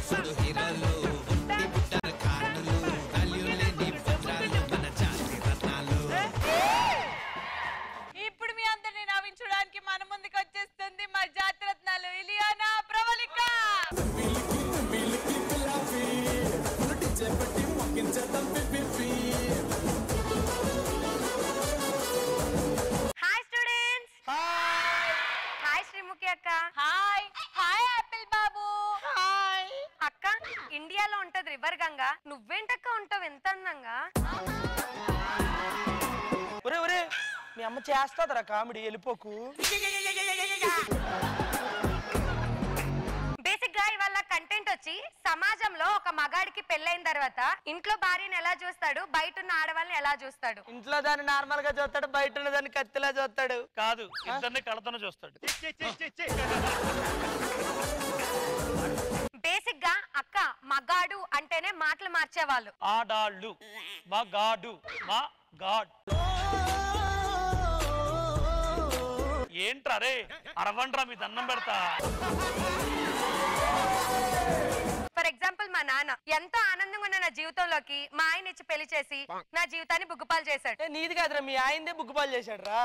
సుడు హీరోలు ఒట్టి పుట్టారు కార్డులు వాల్యూ లేని వజ్రాలు మన జాతి రత్నాలు ఇప్పుడు మీ అందరిని నవ్వించడానికి మన ముందుకు వచ్చేస్తుంది మా Jathiratnalu Ileana Pravalika hi students hi Sreemukhi అక్క హాయ్ హాయ్ యాపిల్ బాబు హాయ్ అక్క ఇండియాలో ఉంటది రివర్ గంగా నువ్వేంటక్క ఉంటావు ఎంత అందంగా ఒరే ఒరే మీ అమ్మ చేస్తాదరా కామెడీ వెళ్ళిపోకు బేసిక్ గా ఇవాళ కంటెంట్ వచ్చి సమాజంలో ఒక మగాడికి పెళ్ళైన తర్వాత ఇంట్లో భార్యని ఎలా చూస్తాడు బయట ఉన్న ఆడవాళ్ళని ఎలా చూస్తాడు ఇంట్లో దాన్ని నార్మల్ గా చూస్తాడు బయట ఉన్న దాన్ని కత్తిలా చూస్తాడు కాదు ఇద్దరిని కళ్ళతోనే చూస్తాడు బేసిక్ గా అక్క మగాడు అంటేనే మాటలు మార్చేవాళ్ళు ఆడాళ్ళు మా గాడు మా గాడ్ ఏంట్రా రే అరవండ్రా మీ దండం పెడతా ఫర్ ఎగ్జాంపుల్ మా నాన్న ఎంతో ఆనందంగా ఉన్న నా జీవితంలోకి మా ఆయన ఇచ్చి పెళ్లి చేసి నా జీవితాన్ని బుగ్గుపాలు చేశాడు ఏ నీది కాదురా మీ ఆయనదే బుగ్గుపాలు చేశాడు రా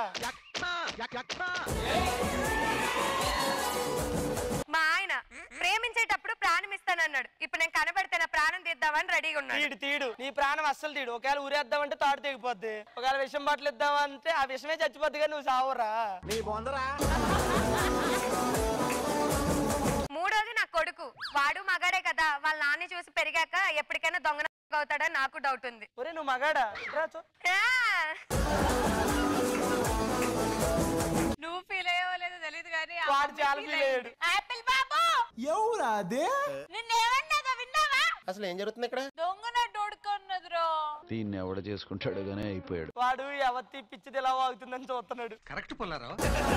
మా ఆయన ప్రేమించేటప్పుడు ప్రాణం ఇస్తానన్నాడు ఇప్పుడు నేను కనబడితే నా ప్రాణం తీద్దామని రెడీగా ఉన్నాడు తీడు తీడు నీ ప్రాణం అస్సలు తీడు ఒకవేళ ఊరేద్దామంటే తాడు తెగిపోద్ది ఒకవేళ విషం బట్టలు ఇద్దామంటే ఆ విషమే చచ్చిపోద్ది కానీ నువ్వు సావురా మూడోది నా కొడుకు వాడు మగాడే కదా వాళ్ళ నాన్న చూసి పెరిగాక ఎప్పటికైనా దొంగన అవుతాడని నాకు డౌట్ ఉంది ఒరే నువ్వు మగాడా ఇట్రా చూ. ఆ! నువ్వు ఫీల్ అయ్యేవాలేదో తెలియదు కానీ ఆ వాడు మమ్మీ చాలా feel feel అయ్యింది. యాపిల్ బాబు ఎవరా అదే నిన్నేమన్నదో విన్నావా అసలు ఏం జరుగుతుంది ఇక్కడ దొంగన డోడుకున్నదిరో దీన్ని ఎవడ చేసుకుంటాడు గానే అయిపోయాడు వాడు ఎవత్తి పిచ్చిది ఎలా వాగుతుందని చూస్తున్నాడు కరెక్ట్ పుల్లారావు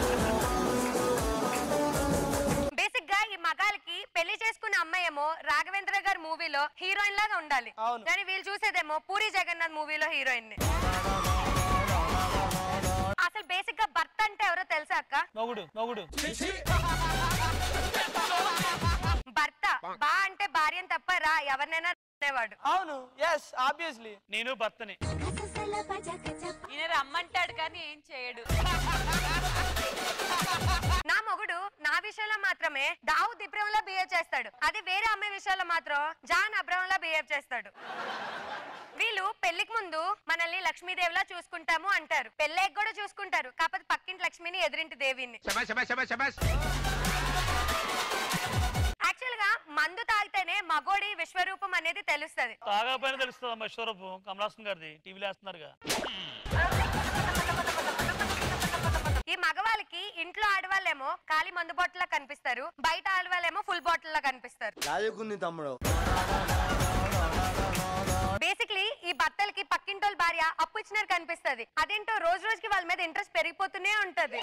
బేసిక్ గా ఈ మగాళ్ళకి పెళ్లి చేసుకున్న అమ్మాయేమో రాఘవేంద్ర గారి మూవీలో హీరోయిన్ లాగా ఉండాలి అవును. కానీ వీళ్ళు చూసేదేమో పూరి జగన్నాథ్ మూవీలో హీరోయిన్ ని అసలు బేసిక్ గా భర్త అంటే ఎవరో తెలుసా అక్క మొగుడు మొగుడు భర్త బా అంటే భార్యను తప్ప రా ఎవరినైనా అనేవాడు అవును ఎస్ ఆబ్వియస్లీ నేను భర్తని ఈయన రమ్మంటాడు కానీ ఏం చేయడు నా మొగుడు నా విషయంలో మాత్రమే దావుద్ ఇబ్రహంలా బిహేవ్ చేస్తాడు అది వేరే అమ్మాయి విషయంలో మాత్రం జాన్ అబ్రహంలా బిహేవ్ చేస్తాడు వీళ్ళు పెళ్లికి ముందు మనల్ని లక్ష్మీదేవిలా చూసుకుంటాము అంటారు పెళ్ళేకి కూడా చూసుకుంటారు కాకపోతే పక్కింటి లక్ష్మిని ఎదురింటి దేవిని యాక్చువల్ గా మందు తాగితేనే మగోడి విశ్వరూపం అనేది తెలుస్తది తాగకపోయినా తెలుస్తుంది అమ్మ విశ్వరూపం కమలాసన్ గారిది టీవీలో వేస్తున్నారుగా ఈ మగవాళ్ళకి ఇంట్లో ఆడవాళ్ళేమో ఖాళీ మందు బాటిల్ కనిపిస్తారు బయట ఆడవాళ్ళేమో ఫుల్ బాటిల్ లా కనిపిస్తారు లాజుకుంది తమ్ముడు బేసిక్లీ ఈ భర్తలకి పక్కింటోళ్ళ భార్య అప్పు ఇచ్చినారు కనిపిస్తది అదేంటో రోజు రోజుకి వాళ్ళ మీద ఇంట్రెస్ట్ పెరిగిపోతూనే ఉంటది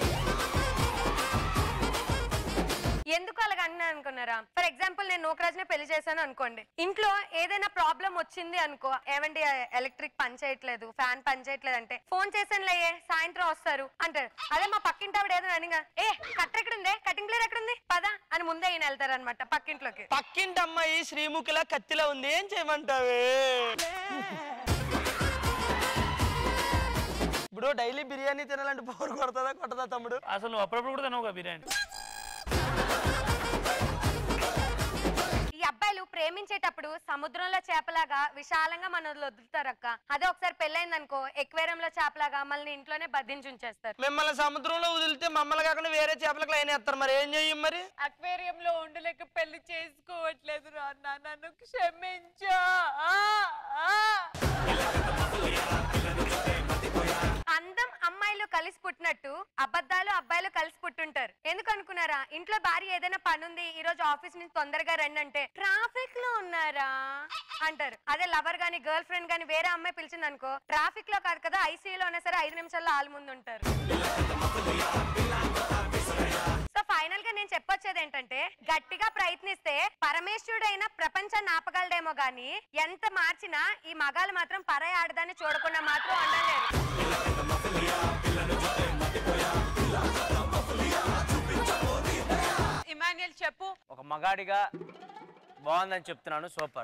ఎందుకు అలాగ అన్నా అనుకున్నారా ఫర్ ఎగ్జాంపుల్ నేను నూకరాజునే పెళ్లి చేశాను అనుకోండి ఇంట్లో ఏదైనా ప్రాబ్లం వచ్చింది అనుకో ఏమండి ఎలక్ట్రిక్ పని చేయట్లేదు ఫ్యాన్ పని చేయట్లేదు అంటే ఫోన్ చేసానులే సాయంత్రం వస్తారు అంటారు అదే మా పక్కింటి ఆవిడ ఏదైనా అనిగా ఏ కట్టర్ ఎక్కడుందే కటింగ్ ప్లేర్ ఎక్కడుంది పద అని ముందే ఈయన వెళ్తారు అనమాట పక్కింట్లోకి పక్కింటి అమ్మాయి శ్రీముఖిలా కత్తిలా ఉంది ఏం చేయమంటావే ఇప్పుడు డైలీ బిర్యానీ తినాలంటే బోర్ కొడతదా కొట్టదా తమ్ముడు అసలు నువ్వు అప్పుడప్పుడు కూడా తినవుగా బిర్యానీ ఈ అబ్బాయిలు ప్రేమించేటప్పుడు సముద్రంలో చేపలాగా విశాలంగా మన వదులుతారు అక్క అదే ఒకసారి పెళ్ళైంది అనుకో ఎక్వేరియంలో చేపలాగా మనల్ని ఇంట్లోనే బంధించి ఉంచేస్తారు మిమ్మల్ని సముద్రంలో వదిలితే మమ్మల్ని కాకుండా వేరే చేపలకు లైన్ వేస్తారు మరి ఏం చెయ్యం మరి అక్వేరియంలో ఉండలేక పెళ్లి చేసుకోవట్లేదు నాన్న నన్ను క్షమించా ఆ, ఆ. అందం అమ్మాయిలు కలిసి పుట్టినట్టు అబద్ధాలు అబ్బాయిలు కలిసి పుట్టుంటారు ఎందుకు అనుకున్నారా ఇంట్లో భార్య ఏదైనా పని ఉంది ఈ రోజు ఆఫీస్ నుంచి తొందరగా రండి అంటే ట్రాఫిక్ లో ఉన్నారా అంటారు అదే లవర్ గాని గర్ల్ ఫ్రెండ్ గాని వేరే అమ్మాయి పిలిచింది అనుకో ట్రాఫిక్ లో కాదు కదా ఐసీయూలో ఉన్నా సరే ఐదు నిమిషాల్లో ఆలు ముందు ఉంటారు సో ఫైనల్ గా నేను చెప్పొచ్చేది ఏంటంటే గట్టిగా ప్రయత్నిస్తే పరమేశ్వరుడైన ప్రపంచాన్ని ఆపగలడేమో గాని ఎంత మార్చినా ఈ మగాలు మాత్రం పరాయి ఆడదాన్ని చూడకుండా మాత్రం ఉండలేరు ఇమాన్యుయల్ చెప్పు ఒక మగాడిగా బాగుందని చెప్తున్నాను సూపర్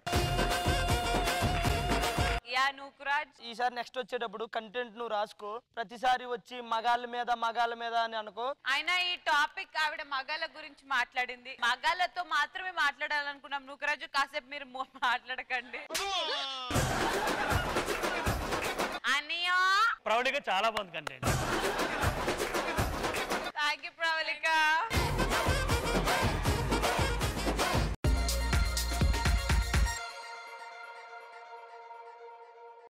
యా నూకురాజ్ ఈసారి నెక్స్ట్ వచ్చేటప్పుడు కంటెంట్ నువ్వు రాసుకో ప్రతిసారి వచ్చి మగాళ్ళ మీద మగాళ్ళ మీద అని అనుకో అయినా ఈ టాపిక్ ఆవిడ మగాళ్ళ గురించి మాట్లాడింది మగాళ్ళతో మాత్రమే మాట్లాడాలనుకున్నాం నూకరాజు కాసేపు మీరు మో- మాట్లాడకండి అనియా ప్రౌడ్గా చాలా బాగుంది కంటెంట్